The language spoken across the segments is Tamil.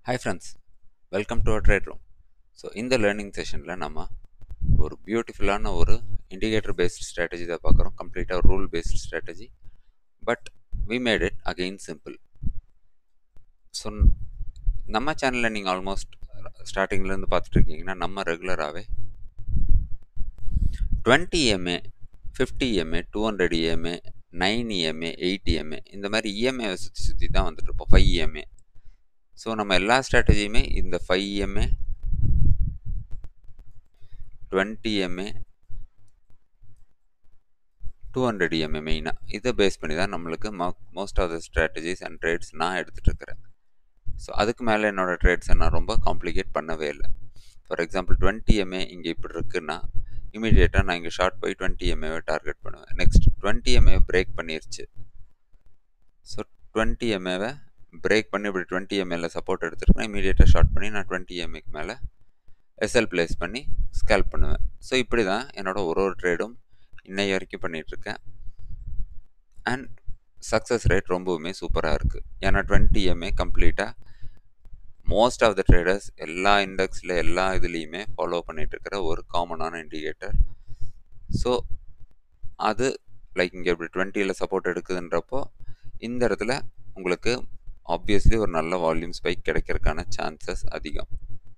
hi friends welcome to our trade room so இந்த லேர்னிங் செஷனில் நம்ம ஒரு பியூட்டிஃபுல்லான ஒரு இண்டிகேட்டர் பேஸ்ட் ஸ்ட்ராட்டஜி தான் பார்க்குறோம் கம்ப்ளீட்டாக rule based strategy but we made it again simple so நம்ம சேனலில் நீங்கள் ஆல்மோஸ்ட் ஸ்டார்டிங்லேருந்து பார்த்துட்டு இருக்கீங்கன்னா நம்ம ரெகுலராகவே twenty MA fifty MA two hundred EMA nine EMA eight EMA இந்த மாதிரி இஎம்ஏவை சுற்றி சுற்றி தான் வந்துட்டு இருப்போம் ஃபைவ் இஎம்ஏ ஸோ நம்ம எல்லா ஸ்ட்ராட்டஜியுமே இந்த five EMA twenty MA two hundred EMA மெயினாக இதை பேஸ் பண்ணி தான் நம்மளுக்கு most of the strategies and trades நான் எடுத்துகிட்டு இருக்கிறேன் ஸோ அதுக்கு மேலே என்னோடய ட்ரேட்ஸை நான் ரொம்ப காம்ப்ளிகேட் பண்ணவே இல்லை ஃபார் எக்ஸாம்பிள் டுவெண்ட்டி எம்ஏ இங்கே இப்படி இருக்குன்னா இமீடியட்டாக நான் இங்கே ஷார்ட் போய் டுவெண்ட்டி எம்ஏவை டார்கெட் பண்ணுவேன் நெக்ஸ்ட் டுவெண்ட்டி எம்ஏவை பிரேக் பண்ணிருச்சு ஸோ டுவெண்ட்டி எம்ஏவை பிரேக் பண்ணி இப்படி டுவெண்ட்டி எம்ஏல சப்போர்ட் எடுத்துருக்கேன் இமீடியட்டாக ஷார்ட் பண்ணி நான் டுவெண்ட்டி எம்ஏக்கு மேலே எஸ்எல் பிளேஸ் பண்ணி ஸ்கேல்ப் பண்ணுவேன் ஸோ இப்படி தான் என்னோட ஒரு ஒரு ட்ரேடும் இன்னைய வரைக்கும் பண்ணிகிட்ருக்கேன் அண்ட் சக்ஸஸ் ரேட் ரொம்பவுமே சூப்பராக இருக்குது ஏன்னா டுவெண்ட்டி எம்ஏ கம்ப்ளீட்டாக மோஸ்ட் ஆஃப் த ட்ரேடர்ஸ் எல்லா இண்டெக்ஸில் எல்லா இதுலேயுமே ஃபாலோ பண்ணிகிட்டு இருக்கிற ஒரு காமனான இண்டிகேட்டர் ஸோ அது லைக் இங்கே இப்படி டுவெண்ட்டியில் சப்போர்ட் எடுக்குதுன்றப்போ இந்த இடத்துல உங்களுக்கு ஆப்வியஸ்லி ஒரு நல்ல வால்யூம் ஸ்பைக் கிடைக்கிறதுக்கான சான்சஸ் அதிகம்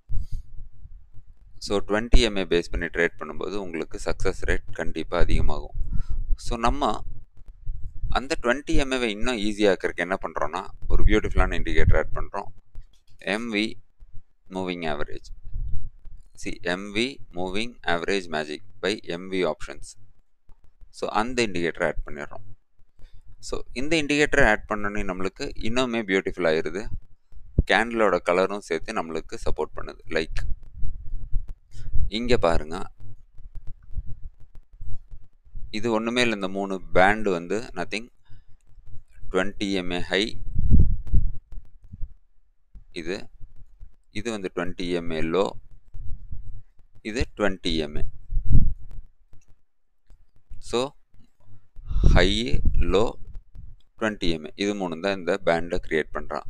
ஸோ டுவெண்ட்டி எம்ஏ பேஸ் பண்ணி ட்ரேட் பண்ணும்போது உங்களுக்கு சக்ஸஸ் ரேட் கண்டிப்பாக அதிகமாகும் ஸோ நம்ம அந்த டுவெண்ட்டி எம்ஏவை இன்னும் ஈஸியாக்கிறதுக்கு என்ன பண்ணுறோன்னா ஒரு பியூட்டிஃபுல்லான இண்டிகேட்டர் ஆட் பண்ணுறோம் MV moving average C MV moving average magic by MV options so அந்த இண்டிகேட்டர் ஆட் பண்ணிடுறோம் ஸோ இந்த இண்டிகேட்டரை ஆட் பண்ணோன்னே நம்மளுக்கு இன்னுமே பியூட்டிஃபுல் ஆயிடுது கேண்டிலோட கலரும் சேர்த்து நம்மளுக்கு சப்போர்ட் பண்ணுது லைக் இங்கே பாருங்க இது ஒன்றுமே இல்லை இந்த மூணு பேண்டு வந்து நத்திங் டுவெண்ட்டி எம்ஏ ஹை இது இது வந்து டுவெண்ட்டி எம்ஏ லோ இது twenty MA so high low twenty MA இது மூணு தான் இந்த பேண்டை க்ரியேட் பண்ணுறான்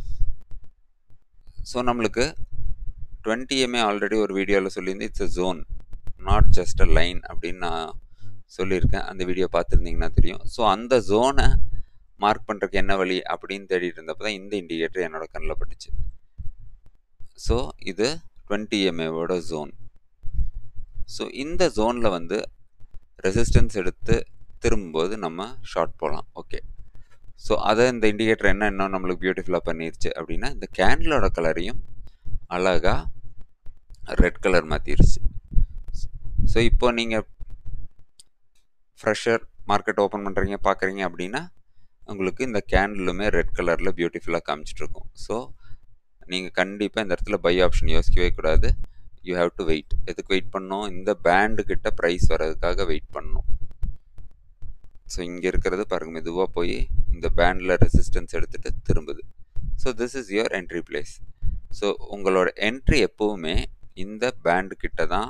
ஸோ நம்மளுக்கு டுவெண்ட்டி எம்ஏ ஆல்ரெடி ஒரு வீடியோவில் சொல்லியிருந்து it's a zone not just a line அப்படின்னு நான் சொல்லியிருக்கேன் அந்த வீடியோ பார்த்துருந்தீங்கன்னா தெரியும் ஸோ அந்த ஜோனை மார்க் பண்ணுறதுக்கு என்ன வழி அப்படின்னு தேடிட்டு இருந்தப்போ தான் இந்த இண்டிகேட்டர் என்னோட கண்ணில் பட்டுச்சு ஸோ இது டுவெண்ட்டி எம்ஏவோட ஜோன் ஸோ இந்த ஜோனில் வந்து ரெசிஸ்டன்ஸ் எடுத்து திரும்பும்போது நம்ம ஷார்ட் போகலாம் ஓகே ஸோ அதை இந்த இண்டிகேட்டர் என்ன இன்னும் நம்மளுக்கு பியூட்டிஃபுல்லாக பண்ணிருச்சு அப்படின்னா இந்த கேண்டிலோட கலரையும் அழகாக ரெட் கலர் மாற்றிருச்சு ஸோ இப்போ நீங்கள் ஃப்ரெஷர் மார்க்கெட் ஓப்பன் பண்ணுறீங்க பார்க்குறீங்க அப்படின்னா உங்களுக்கு இந்த கேண்டிலுமே ரெட் கலரில் பியூட்டிஃபுல்லாக காமிச்சிட்ருக்கும் ஸோ நீங்கள் கண்டிப்பாக இந்த இடத்துல பை ஆப்ஷன் யோசிக்கவே கூடாது யூ ஹாவ் டு வெயிட் எதுக்கு வெயிட் பண்ணணும் இந்த பேண்டு கிட்ட ப்ரைஸ் வர்றதுக்காக வெயிட் பண்ணணும் ஸோ இங்கே இருக்கிறது பாருங்க மெதுவாக போய் இந்த பேண்டில் ரெசிஸ்டன்ஸ் எடுத்துகிட்டு திரும்புது so this is your entry place so உங்களோட என்ட்ரி எப்போவுமே இந்த பேண்டு கிட்ட தான்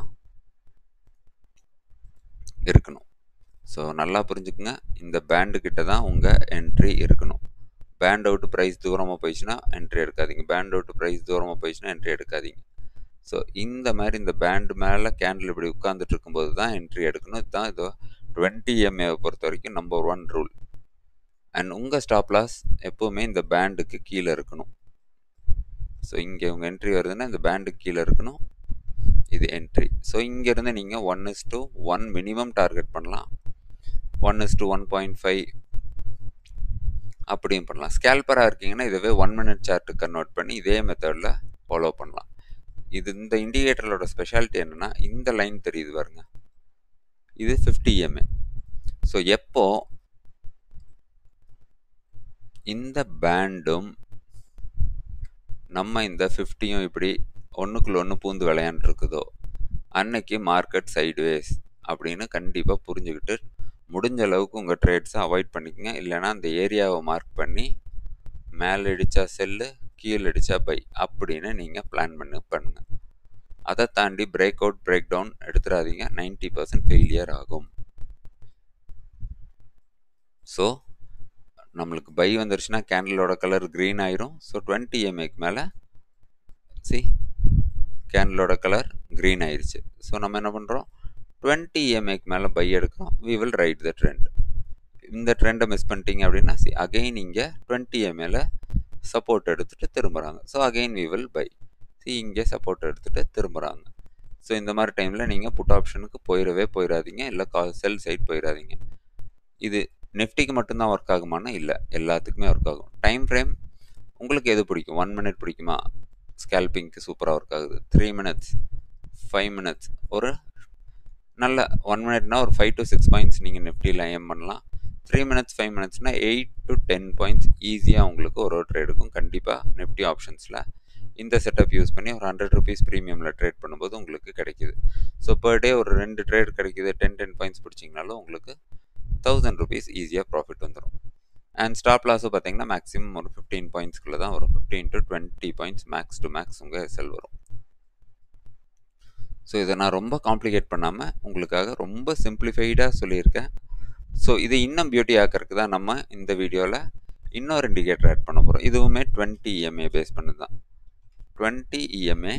இருக்கணும் ஸோ நல்லா புரிஞ்சுக்குங்க இந்த பேண்டு கிட்ட தான் உங்கள் என்ட்ரி இருக்கணும் பேண்ட் அவுட்டு ப்ரைஸ் தூரமாக போயிடுச்சுன்னா என்ட்ரி எடுக்காதீங்க பேண்ட் அவுட்டு ப்ரைஸ் தூரமாக போயிடுச்சுன்னா என்ட்ரி எடுக்காதீங்க ஸோ இந்த மாதிரி இந்த பேண்டு மேலே கேண்டில் இப்படி உட்காந்துட்டு இருக்கும்போது தான் என்ட்ரி எடுக்கணும் இதுதான் இதோ டுவெண்ட்டி எம்ஏவை பொறுத்த வரைக்கும் நம்பர் ஒன் ரூல் அண்ட் உங்கள் ஸ்டாப் லாஸ் எப்போவுமே இந்த பேண்டுக்கு கீழே இருக்கணும் ஸோ இங்கே உங்கள் என்ட்ரி வருதுன்னா இந்த பேண்டுக்கு கீழே இருக்கணும் இது என்ட்ரி ஸோ இங்கேருந்து நீங்கள் one is to one minimum target பண்ணலாம் one is to one point five அப்படியும் பண்ணலாம் ஸ்கேல்பராக இருக்கீங்கன்னா இதுவே ஒன் மினிட் சார்ட்டு கன்வெர்ட் பண்ணி இதே மெத்தடில் ஃபாலோ பண்ணலாம் இது இந்த இண்டிகேட்டரோட ஸ்பெஷாலிட்டி என்னென்னா இந்த லைன் தெரியுது பாருங்க இது ஃபிஃப்டி எம்ஏ ஸோ எப்போ இந்த பேண்டும் நம்ம இந்த ஃபிஃப்டியும் இப்படி ஒன்றுக்குள்ள ஒன்று பூந்து விளையாண்டுருக்குதோ அன்னைக்கு மார்க்கெட் சைட்வேஸ் அப்படின்னு கண்டிப்பாக புரிஞ்சுக்கிட்டு முடிஞ்ச அளவுக்கு உங்கள் ட்ரேட்ஸை அவாய்ட் பண்ணிக்கங்க இல்லைனா அந்த ஏரியாவை மார்க் பண்ணி மேலே அடித்தா செல்லு கீழே அடித்தா பை அப்படின்னு நீங்கள் பிளான் பண்ணி பண்ணுங்கள் அதை தாண்டி பிரேக் அவுட் பிரேக் டவுன் எடுத்துடாதீங்க நைன்டி பர்சன்ட் ஃபெயிலியர் ஆகும் ஸோ நம்மளுக்கு பை வந்துருச்சுன்னா கேண்டிலோட கலர் க்ரீன் ஆயிரும் ஸோ டுவெண்ட்டி எம்ஏக்கு மேலே சி கேண்டலோட கலர் க்ரீன் ஆயிடுச்சு ஸோ நம்ம என்ன பண்ணுறோம் டுவெண்ட்டி இஎம்ஐக்கு மேலே பை எடுக்கிறோம் we will ride the trend இந்த ட்ரெண்டை மிஸ் பண்ணிட்டீங்க அப்படின்னா சி அகெயின் இங்கே டுவெண்ட்டி எம்ஏல சப்போர்ட் எடுத்துகிட்டு திரும்புகிறாங்க so again we will buy see இங்கே சப்போர்ட் எடுத்துகிட்டு திரும்புகிறாங்க ஸோ இந்த மாதிரி டைமில் நீங்கள் புட் ஆப்ஷனுக்கு போயிடவே போயிடாதீங்க இல்லை கா செல் சைட் போயிடாதீங்க இது நெஃப்டிக்கு மட்டும்தான் ஒர்க் ஆகுமானா இல்லை எல்லாத்துக்குமே ஒர்க் ஆகும் டைம் ஃப்ரேம் உங்களுக்கு எது பிடிக்கும் ஒன் மினிட் பிடிக்குமா ஸ்கேல்பிங்க்கு சூப்பராக ஒர்க் ஆகுது த்ரீ மினிட்ஸ் ஃபைவ் மினிட்ஸ் ஒரு நல்ல ஒன் மினிட்னா ஒரு ஃபைவ் டு சிக்ஸ் பாயிண்ட்ஸ் நீங்கள் நெஃப்டியில் ஏம் பண்ணலாம் த்ரீ மினிட்ஸ் ஃபைவ் மினிட்ஸ்னால் எயிட் டு டென் பாயிண்ட்ஸ் ஈஸியாக உங்களுக்கு ஒரு ஒரு ட்ரேடுக்கும் கண்டிப்பாக நிஃப்டி ஆப்ஷன்ஸில் இந்த செட்டப் யூஸ் பண்ணி ஒரு ஹண்ட்ரட் ருபீஸ் ப்ரீமியமில் ட்ரேட் பண்ணும்போது உங்களுக்கு கிடைக்கிது ஸோ பர் டே ஒரு ரெண்டு ட்ரேட் கிடைக்கிது டென் டென் பாயிண்ட்ஸ் பிடிச்சிங்கனாலும் உங்களுக்கு தௌசண்ட் ருபீஸ் ஈஸியாக ப்ராஃபிட் வந்துடும் அண்ட் ஸ்டாப் லாஸும் பார்த்தீங்கன்னா மேக்ஸிமம் ஒரு ஃபிஃப்டீன் பாயிண்ட்ஸ்க்குள்ளே தான் வரும் fifteen to twenty points max to max உங்கள் எஸ்எல் வரும் ஸோ இதை நான் ரொம்ப காம்ப்ளிகேட் பண்ணாமல் உங்களுக்காக ரொம்ப சிம்பிளிஃபைடாக சொல்லியிருக்கேன் ஸோ இது இன்னும் பியூட்டி ஆக்கிறதுக்கு தான் நம்ம இந்த வீடியோவில் இன்னொரு இண்டிகேட்டர் ஆட் பண்ண போகிறோம் இதுவுமே டுவெண்ட்டி இஎம்ஏ பேஸ் பண்ணது தான் twenty EMA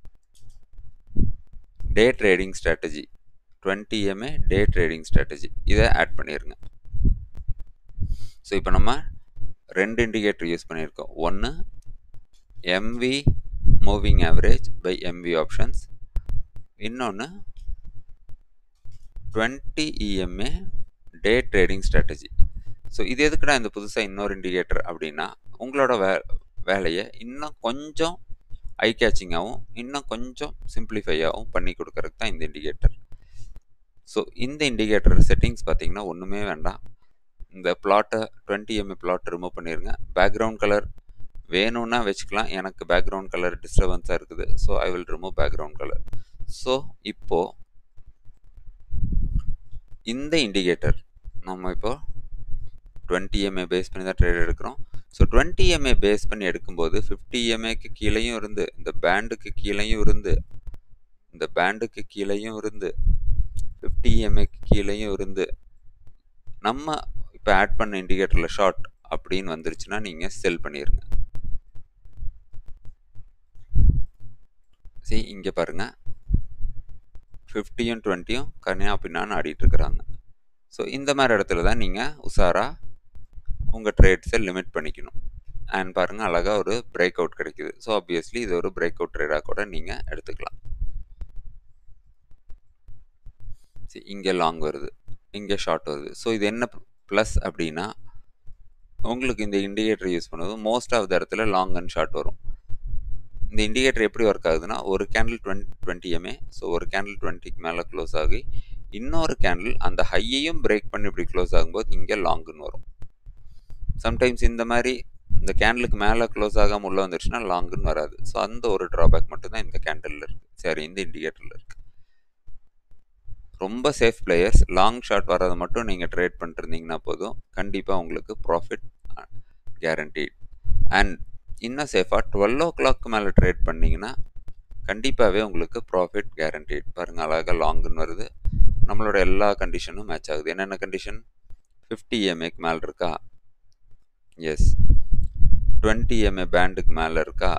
day trading strategy twenty EMA day trading strategy இதை ஆட் பண்ணிடுங்க ஸோ இப்போ நம்ம ரெண்டு இண்டிகேட்டர் யூஸ் பண்ணியிருக்கோம் ஒன்று MV moving average buy MV options இன்னொன்று twenty EMA day trading strategy so இது எதுக்குடா இந்த புதுசாக இன்னொரு இண்டிகேட்டர் அப்படின்னா உங்களோட வே வேலையை இன்னும் கொஞ்சம் ஐ கேச்சிங்காகவும் இன்னும் கொஞ்சம் சிம்பிளிஃபையாகவும் பண்ணி கொடுக்கறதுக்கு தான் இந்த இண்டிகேட்டர் ஸோ இந்த இண்டிகேட்டர் செட்டிங்ஸ் பார்த்தீங்கன்னா ஒன்றுமே வேண்டாம் இந்த பிளாட்டை டுவெண்ட்டி எம்ஏ பிளாட் ரிமூவ் பண்ணிடுங்க பேக்ரவுண்ட் கலர் வேணும்னா வச்சுக்கலாம் எனக்கு பேக்ரவுண்ட் கலர் டிஸ்டர்பன்ஸாக இருக்குது so I will remove background colour so இப்போது இந்த இண்டிகேட்டர் நம்ம இப்போ டுவெண்ட்டி எம்ஏ பேஸ் பண்ணி தான் ட்ரேட் எடுக்கிறோம் ஸோ டுவெண்ட்டி எம்ஏ பேஸ் பண்ணி எடுக்கும்போது ஃபிஃப்டி எம்ஏக்கு கீழேயும் இருந்து இந்த பேண்டுக்கு கீழேயும் இருந்து இந்த பேண்டுக்கு கீழேயும் இருந்து ஃபிஃப்டி எம்ஏக்கு கீழேயும் இருந்து நம்ம இப்போ ஆட் பண்ண இண்டிகேட்டரில் ஷார்ட் அப்படின்னு வந்துருச்சுன்னா நீங்கள் செல் பண்ணிடுங்க சரி இங்கே பாருங்கள் ஃபிஃப்டியும் டுவெண்ட்டியும் கனியா பின்னான்னு ஆடிட்டு இருக்கிறாங்க ஸோ இந்த மாதிரி இடத்துல தான் நீங்கள் உஷாராக உங்கள் ட்ரேட்ஸை லிமிட் பண்ணிக்கணும் அண்ட் பாருங்கள் அழகாக ஒரு பிரேக் அவுட் கிடைக்குது ஸோ ஆப்வியஸ்லி இது ஒரு பிரேக் அவுட் ட்ரேடாக கூட நீங்கள் எடுத்துக்கலாம் சரி இங்கே லாங் வருது இங்கே ஷார்ட் வருது ஸோ இது என்ன ப்ளஸ் அப்படின்னா உங்களுக்கு இந்த இண்டிகேட்டர் யூஸ் பண்ணுவது மோஸ்ட் ஆஃப் த இடத்துல லாங் அண்ட் ஷார்ட் வரும் இந்த இண்டிகேட்டர் எப்படி ஒர்க் ஆகுதுன்னா ஒரு candle twenty twenty MA so ஒரு கேண்டில் டுவெண்ட்டிக்கு மேலே க்ளோஸ் ஆகி இன்னொரு கேண்டில் அந்த ஹையையும் பிரேக் பண்ணி இப்படி க்ளோஸ் ஆகும்போது இங்கே லாங்குன்னு வரும் சம்டைம்ஸ் இந்த மாதிரி இந்த கேண்டிலுக்கு மேலே க்ளோஸ் ஆகாமல் உள்ளே வந்துருச்சுன்னா லாங்குன்னு வராது ஸோ அந்த ஒரு ட்ராபேக் மட்டும்தான் இந்த கேண்டிலில் இருக்குது சரி இந்த இண்டிகேட்டரில் இருக்குது ரொம்ப சேஃப் பிளேயர்ஸ் லாங் ஷாட் வர்றதை மட்டும் நீங்கள் ட்ரேட் பண்ணிருந்தீங்கன்னா போதும் கண்டிப்பாக உங்களுக்கு ப்ராஃபிட் கேரண்டீட் அண்ட் இன்னும் சேஃபாக டுவெல் ஓ கிளாக்கு மேலே ட்ரேட் பண்ணிங்கன்னா கண்டிப்பாகவே உங்களுக்கு ப்ராஃபிட் கேரண்டீட் பாருங்கள் அழகாக லாங்குன்னு வருது நம்மளோட எல்லா கண்டிஷனும் மேட்ச் ஆகுது என்னென்ன கண்டிஷன் ஃபிஃப்டி எம்ஏக்கு மேலே இருக்கா எஸ் டுவெண்ட்டி எம்ஏ பேண்டுக்கு மேலே இருக்கா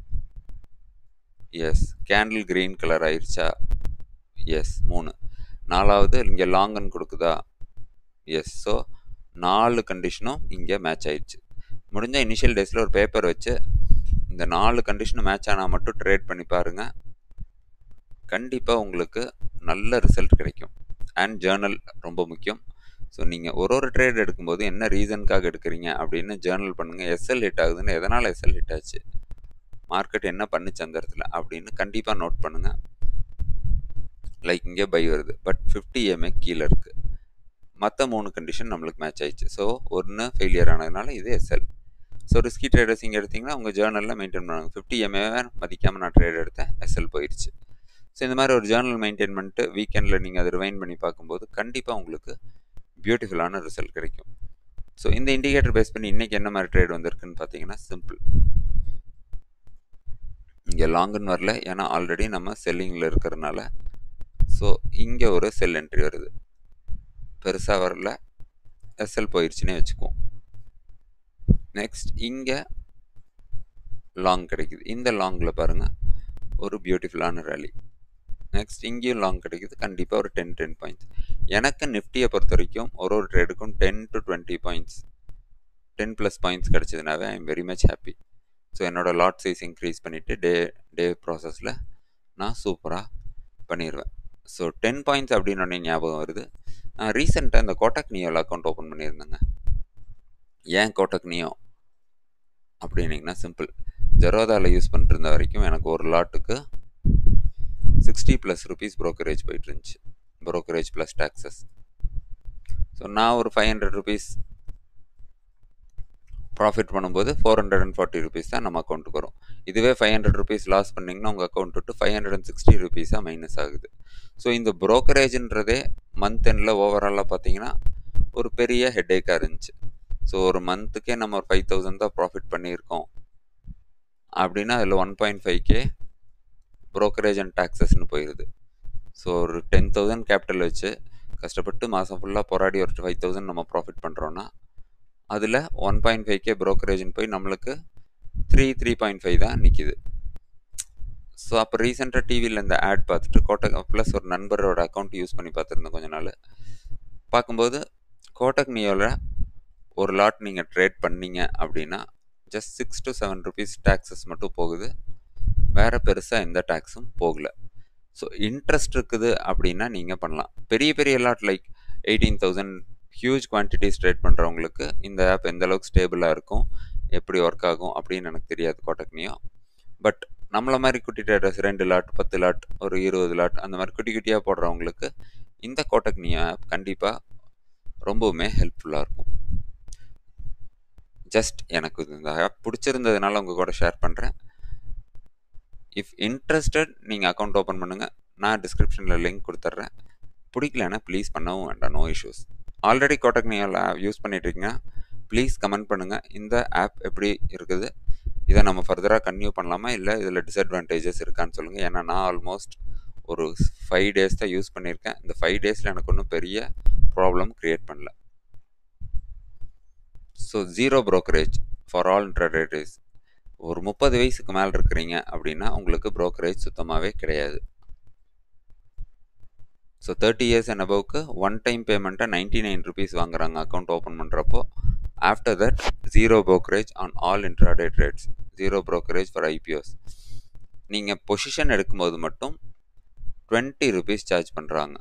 எஸ் கேண்டில் க்ரீன் கலர் ஆயிடுச்சா எஸ் மூணு நாலாவது இங்கே லாங்குன்னு கொடுக்குதா எஸ் ஸோ நாலு கண்டிஷனும் இங்கே மேட்ச் ஆயிடுச்சு முடிஞ்ச இனிஷியல் டேஸில் ஒரு பேப்பர் வச்சு இந்த நாலு கண்டிஷனும் மேட்ச் ஆனால் மட்டும் ட்ரேட் பண்ணி பாருங்கள் கண்டிப்பாக உங்களுக்கு நல்ல ரிசல்ட் கிடைக்கும் அண்ட் ஜேர்னல் ரொம்ப முக்கியம் ஸோ நீங்கள் ஒரு ஒரு ட்ரேட் எடுக்கும்போது என்ன ரீசனுக்காக எடுக்கிறீங்க அப்படின்னு ஜேர்னல் பண்ணுங்கள் எஸ்எல் ஹிட் ஆகுதுன்னு எதனால் எஸ்எல் ஹிட் ஆச்சு மார்க்கெட் என்ன பண்ணுச்சு அந்த இடத்துல அப்படின்னு கண்டிப்பாக நோட் பண்ணுங்கள் லைக் இங்கே பை வருது பட் ஃபிஃப்டி எம்ஏ கீழே இருக்குது மற்ற மூணு கண்டிஷன் நம்மளுக்கு மேட்ச் ஆயிடுச்சு ஸோ ஒன்று ஃபெயிலியர் ஆனதுனால இது எஸ்எல் ஸோ ரிஸ்கி ட்ரேடர்ஸ் இங்கே எடுத்திங்கன்னா உங்கள் ஜேர்னலில் மெயின்டைன் பண்ணுவாங்க ஃபிஃப்டி எம்ஏவை மதிக்காமல் நான் ட்ரேட் எடுத்தேன் எஸ்எல் போயிடுச்சு ஸோ இந்த மாதிரி ஒரு ஜேர்னல் மெயின்டைன் பண்ணிட்டு வீக்கெண்டில் நீங்கள் அதை ரிவைன் பண்ணி பார்க்கும்போது கண்டிப்பாக உங்களுக்கு பியூட்டிஃபுல்லான ரிசல்ட் கிடைக்கும் ஸோ இந்த இண்டிகேட்டர் பேஸ் பண்ணி இன்றைக்கி என்ன மாதிரி ட்ரேட் வந்திருக்குன்னு பார்த்தீங்கன்னா சிம்பிள் இங்கே லாங்குன்னு வரல ஏன்னா ஆல்ரெடி நம்ம செல்லிங்கில் இருக்கிறதுனால ஸோ இங்கே ஒரு செல் என்ட்ரி வருது பெருசாக வரல எஸ்எல் போயிடுச்சுன்னே வச்சுக்குவோம் நெக்ஸ்ட் இங்கே லாங் கிடைக்குது இந்த லாங்கில் பாருங்கள் ஒரு பியூட்டிஃபுல்லான ரேலி நெக்ஸ்ட் இங்கேயும் லாங் கிடைக்குது கண்டிப்பாக ஒரு டென் டென் பாயிண்ட்ஸ் எனக்கு நிஃப்டியை பொறுத்த வரைக்கும் ஒரு ஒரு ட்ரேடுக்கும் ten to twenty points ten plus points கிடச்சதுனாவே I am very much happy so என்னோடய லாட் சைஸ் இன்க்ரீஸ் பண்ணிவிட்டு டே டே ப்ராசஸில் நான் சூப்பராக பண்ணிடுவேன் ஸோ டென் பாயிண்ட்ஸ் அப்படின்னு ஞாபகம் வருது நான் ரீசெண்டாக இந்த கோட்டக் நியோவில் அக்கௌண்ட் ஓப்பன் பண்ணியிருந்தேங்க ஏன் கோட்டக் நியோ அப்படின்னீங்கன்னா சிம்பிள் ஜெரோதாவில் யூஸ் பண்ணிட்டு இருந்த வரைக்கும் எனக்கு ஒரு லாட்டுக்கு சிக்ஸ்டி ப்ளஸ் ருபீஸ் ப்ரோக்கரேஜ் போயிட்டு இருந்துச்சு ப்ரோக்கரேஜ் ப்ளஸ் டேக்ஸஸ் ஸோ நான் ஒரு ஃபைவ் ஹண்ட்ரட் ருபீஸ் ப்ராஃபிட் பண்ணும்போது four hundred and forty rupees தான் நம்ம அக்கௌண்ட்டுக்கு வரும் இதுவே ஃபைவ் ஹண்ட்ரட் ருபீஸ் லாஸ் பண்ணிங்கன்னா உங்கள் அக்கௌண்ட் விட்டு ஃபைவ் ஹண்ட்ரட் அண்ட் சிக்ஸ்டி ருபீஸாக மைனஸ் ஆகுது ஸோ இந்த ப்ரோக்கரேஜ்ன்றதே மந்த் எண்டில் ஓவராலாக பார்த்தீங்கன்னா ஒரு பெரிய ஹெட்டேக்காக இருந்துச்சு ஸோ ஒரு மந்த்துக்கே நம்ம ஒரு ஃபைவ் தௌசண்ட் தான் ப்ராஃபிட் பண்ணியிருக்கோம் அப்படின்னா அதில் one point five K brokerage and டாக்ஸஸ்னு போயிடுது ஸோ ஒரு டென் தௌசண்ட் கேபிட்டல் வச்சு கஷ்டப்பட்டு மாதம் ஃபுல்லாக போராடி ஒரு ஃபைவ் தௌசண்ட் நம்ம ப்ராஃபிட் பண்ணுறோன்னா அதில் ஒன் பாயிண்ட் ஃபைவ் கே ப்ரோக்கரேஜ்னு போய் நம்மளுக்கு த்ரீ த்ரீ பாயிண்ட் ஃபைவ் தான் நிற்கிது ஸோ அப்போ ரீசெண்டாக டிவியில் இந்த ஆட் பார்த்துட்டு கோட்டக் ப்ளஸ் ஒரு நண்பரோட அக்கௌண்ட் யூஸ் பண்ணி பார்த்துருந்தேன் கொஞ்ச நாள் பார்க்கும்போது கோட்டக் நியோவில் ஒரு லாட் நீங்கள் ட்ரேட் பண்ணீங்க அப்படின்னா just six to seven rupees taxes மட்டும் போகுது வேறு பெருசாக எந்த டேக்ஸும் போகல ஸோ இன்ட்ரெஸ்ட் இருக்குது அப்படின்னா நீங்கள் பண்ணலாம் பெரிய பெரிய lot like eighteen thousand huge quantities trade பண்ணுறவங்களுக்கு இந்த ஆப் எந்த அளவுக்கு ஸ்டேபிளாக இருக்கும் எப்படி ஒர்க் ஆகும் அப்படின்னு எனக்கு தெரியாது கோட்டக்னியோ பட் நம்மள மாதிரி குட்டி ட்ரேடர்ஸ் ரெண்டு லாட் பத்து லாட் ஒரு இருபது லாட் அந்த மாதிரி குட்டி குட்டியாக போடுறவங்களுக்கு இந்த கோட்டக்னியோ ஆப் கண்டிப்பாக ரொம்பவுமே ஹெல்ப்ஃபுல்லாக இருக்கும் ஜஸ்ட் எனக்கு இந்த ஆப் பிடிச்சிருந்ததுனால உங்கள் கூட ஷேர் பண்ணுறேன் இஃப் இன்ட்ரெஸ்டட் நீங்கள் அக்கௌண்ட் ஓப்பன் பண்ணுங்கள் நான் டிஸ்கிரிப்ஷனில் லிங்க் கொடுத்துட்றேன் பிடிக்கலன்னா ப்ளீஸ் பண்ணவும் வேண்டாம் நோ இஷ்யூஸ் ஆல்ரெடி கோட்டக் நீங்கள் யூஸ் பண்ணிட்டுருக்கீங்க ப்ளீஸ் கமெண்ட் பண்ணுங்கள் இந்த ஆப் எப்படி இருக்குது இதை நம்ம ஃபர்தராக கன்டினியூ பண்ணலாமா இல்லை இதில் டிஸ்அட்வான்டேஜஸ் இருக்கான்னு சொல்லுங்கள் ஏன்னா நான் ஆல்மோஸ்ட் ஒரு ஃபைவ் டேஸ் தான் யூஸ் பண்ணியிருக்கேன் இந்த ஃபைவ் டேஸில் எனக்கு ஒன்றும் பெரிய ப்ராப்ளம் க்ரியேட் பண்ணல so zero brokerage for all intradays ஒரு முப்பது வயசுக்கு மேலே இருக்கிறீங்க அப்படின்னா உங்களுக்கு ப்ரோக்கரேஜ் சுத்தமாகவே கிடையாது ஸோ தேர்ட்டி இயர்ஸ் அண்ட் அபவுக்கு ஒன் டைம் பேமெண்ட்டாக நைன்டி நைன் ருபீஸ் வாங்குறாங்க அக்கௌண்ட் ஓப்பன் பண்ணுறப்போ after that zero brokerage on all intraday trades zero brokerage for IPOs நீங்கள் பொசிஷன் எடுக்கும்போது மட்டும் டுவெண்ட்டி ருபீஸ் சார்ஜ் பண்ணுறாங்க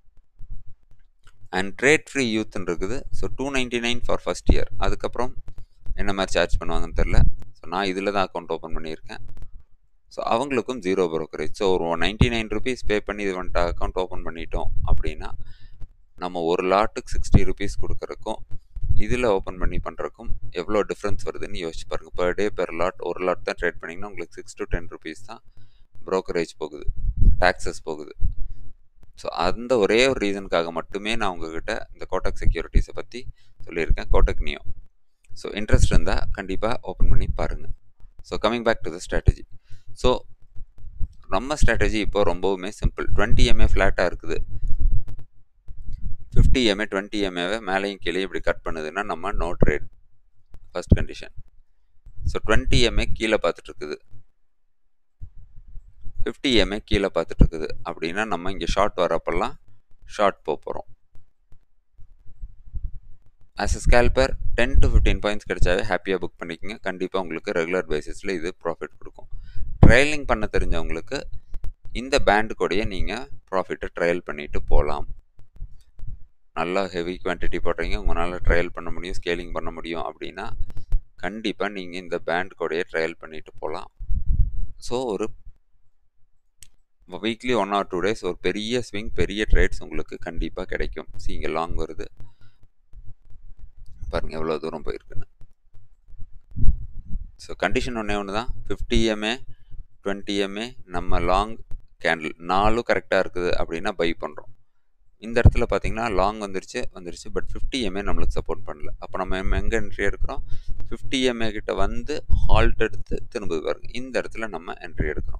அண்ட் ட்ரேட் ஃப்ரீ யூத்னு இருக்குது so two ninety nine for first year அதுக்கப்புறம் என்ன மாதிரி சார்ஜ் பண்ணுவாங்கன்னு தெரில ஸோ நான் இதில் தான் அக்கௌண்ட் ஓப்பன் பண்ணியிருக்கேன் ஸோ அவங்களுக்கும் ஜீரோ ப்ரோக்கரேஜ் ஸோ ஒரு நைன்ட்டி நைன் ருபீஸ் பே பண்ணி இது வந்துட்டு அக்கௌண்ட் ஓப்பன் பண்ணிட்டோம் அப்படின்னா நம்ம ஒரு லாட்டுக்கு சிக்ஸ்டி ருபீஸ் கொடுக்குறக்கும் இதில் ஓப்பன் பண்ணி பண்ணுறக்கும் எவ்வளோ டிஃப்ரென்ஸ் வருதுன்னு யோசிச்சு பாருங்கள் பர் டே பெர் லாட் ஒரு லாட் தான் ட்ரேட் பண்ணிங்கன்னா உங்களுக்கு சிக்ஸ் டு டென் ருபீஸ் தான் ப்ரோக்கரேஜ் போகுது டாக்ஸஸ் போகுது ஸோ அந்த ஒரே ஒரு ரீசனுக்காக மட்டுமே நான் உங்ககிட்ட இந்த கோட்டக் செக்யூரிட்டிஸை பற்றி சொல்லியிருக்கேன் கோட்டக் நியோ ஸோ இன்ட்ரெஸ்ட் இருந்தால் கண்டிப்பாக ஓப்பன் பண்ணி பாருங்கள் so coming back to the strategy so நம்ம ஸ்ட்ராட்டஜி இப்போ ரொம்பவுமே சிம்பிள் டுவெண்ட்டி எம்ஏ ஃப்ளாட்டாக இருக்குது ஃபிஃப்டி எம்ஏ டுவெண்ட்டி எம்ஏவை மேலேயும் கீழே இப்படி கட் பண்ணுதுன்னா நம்ம no trade first condition so twenty MA கீழே பார்த்துட்டு இருக்குது ஃபிஃப்டி எம்ஏ கீழே பார்த்துட்டு இருக்குது அப்படின்னா நம்ம இங்கே ஷார்ட் வரப்பெல்லாம் ஷார்ட் போக போகிறோம் as a scalper ten to fifteen points கிடைச்சாவே ஹாப்பியாக புக் பண்ணிக்கோங்க கண்டிப்பாக உங்களுக்கு ரெகுலர் பேசிஸில் இது ப்ராஃபிட் கொடுக்கும் ட்ரையலிங் பண்ண தெரிஞ்சவங்களுக்கு இந்த பேண்டு கூடயே நீங்கள் ப்ராஃபிட்டை ட்ரையல் பண்ணிட்டு போகலாம் நல்லா ஹெவி குவான்டிட்டி போடுறீங்க உங்களால் ட்ரையல் பண்ண முடியும் ஸ்கேலிங் பண்ண முடியும் அப்படின்னா கண்டிப்பாக நீங்கள் இந்த பேண்ட் கூடயே ட்ரையல் பண்ணிட்டு போகலாம் ஸோ ஒரு weekly one or two days ஒரு பெரிய ஸ்விங் பெரிய ட்ரேட்ஸ் உங்களுக்கு கண்டிப்பாக கிடைக்கும் சி இங்கே லாங் வருது பாருங்கள் எவ்வளோ தூரம் போயிருக்குன்னு ஸோ கண்டிஷன் ஒன்றே ஒன்று தான் ஃபிஃப்டி எம்ஏ டுவெண்ட்டி எம்ஏ நம்ம லாங் கேண்டில் நாலும் கரெக்டாக இருக்குது அப்படின்னா பை பண்ணுறோம் இந்த இடத்துல பார்த்தீங்கன்னா லாங் வந்துருச்சு வந்துருச்சு பட் ஃபிஃப்டி எம்ஏ நம்மளுக்கு சப்போர்ட் பண்ணல அப்போ நம்ம எங்கே என்ட்ரி எடுக்கிறோம் ஃபிஃப்டி எம்ஏ கிட்ட வந்து ஹால்ட் எடுத்து திரும்ப பாருங்க இந்த இடத்துல நம்ம என்ட்ரி எடுக்கிறோம்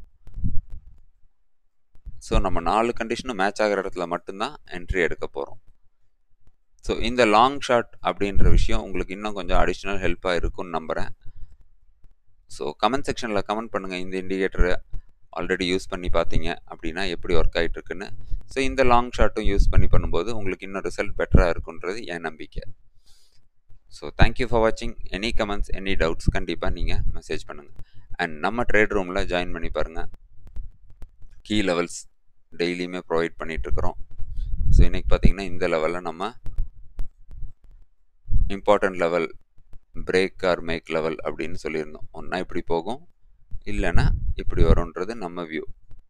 ஸோ நம்ம நாலு கண்டிஷனும் மேட்ச் ஆகிற இடத்துல மட்டும்தான் என்ட்ரி எடுக்க போகிறோம் ஸோ இந்த லாங் ஷாட் அப்படின்ற விஷயம் உங்களுக்கு இன்னும் கொஞ்சம் அடிஷ்னல் ஹெல்ப்பாக இருக்கும்னு நம்புகிறேன் ஸோ கமெண்ட் செக்ஷனில் கமெண்ட் பண்ணுங்கள் இந்த இண்டிகேட்டரை ஆல்ரெடி யூஸ் பண்ணி பார்த்தீங்க அப்படின்னா எப்படி ஒர்க் ஆகிட்டு இருக்குன்னு ஸோ இந்த லாங் ஷார்ட்டும் யூஸ் பண்ணி பண்ணும்போது உங்களுக்கு இன்னும் ரிசல்ட் பெட்டராக இருக்குன்றது என் நம்பிக்கை ஸோ தேங்க்யூ ஃபார் வாட்சிங் எனி கமெண்ட்ஸ் எனி டவுட்ஸ் கண்டிப்பாக நீங்கள் மெசேஜ் பண்ணுங்கள் அண்ட் நம்ம ட்ரேட் ரூமில் ஜாயின் பண்ணி பாருங்கள் கீ லெவல்ஸ் டெய்லியுமே ப்ரொவைட் பண்ணிகிட்ருக்குறோம் ஸோ இன்றைக்கி பார்த்தீங்கன்னா இந்த லெவலில் நம்ம important level break or make level அப்படின்னு சொல்லியிருந்தோம் ஒன்றா இப்படி போகும் இல்லைன்னா இப்படி வரும்ன்றது நம்ம வியூ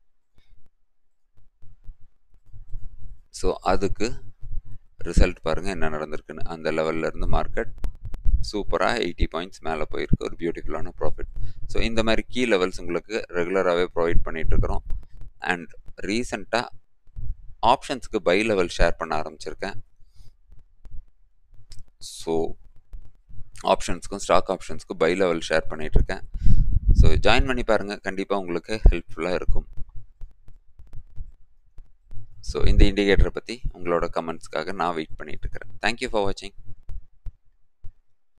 ஸோ அதுக்கு ரிசல்ட் பாருங்கள் என்ன நடந்திருக்குன்னு அந்த லெவல்ல இருந்து மார்க்கெட் சூப்பராக எயிட்டி பாயிண்ட்ஸ் மேலே போயிருக்கு ஒரு பியூட்டிஃபுல்லான ப்ராஃபிட் ஸோ இந்த மாதிரி கீ லெவல்ஸ் உங்களுக்கு ரெகுலராகவே ப்ரொவைட் பண்ணிகிட்ருக்குறோம் அண்ட் ரீசண்டாக ஆப்ஷன்ஸ்க்கு பை லெவல் ஷேர் பண்ண ஆரம்பிச்சிருக்கேன் ஸோ ஆப்ஷன்ஸ்க்கும் ஸ்டாக் ஆப்ஷன்ஸ்க்கும் பை லெவல் ஷேர் பண்ணிகிட்ருக்கேன் ஸோ ஜாயின் பண்ணி பாருங்கள் கண்டிப்பாக உங்களுக்கு ஹெல்ப்ஃபுல்லாக இருக்கும் ஸோ இந்த இண்டிகேட்டரை பற்றி உங்களோட கமெண்ட்ஸ்க்காக நான் வெயிட் பண்ணிகிட்ருக்கிறேன் தேங்க்யூ ஃபார் வாட்சிங்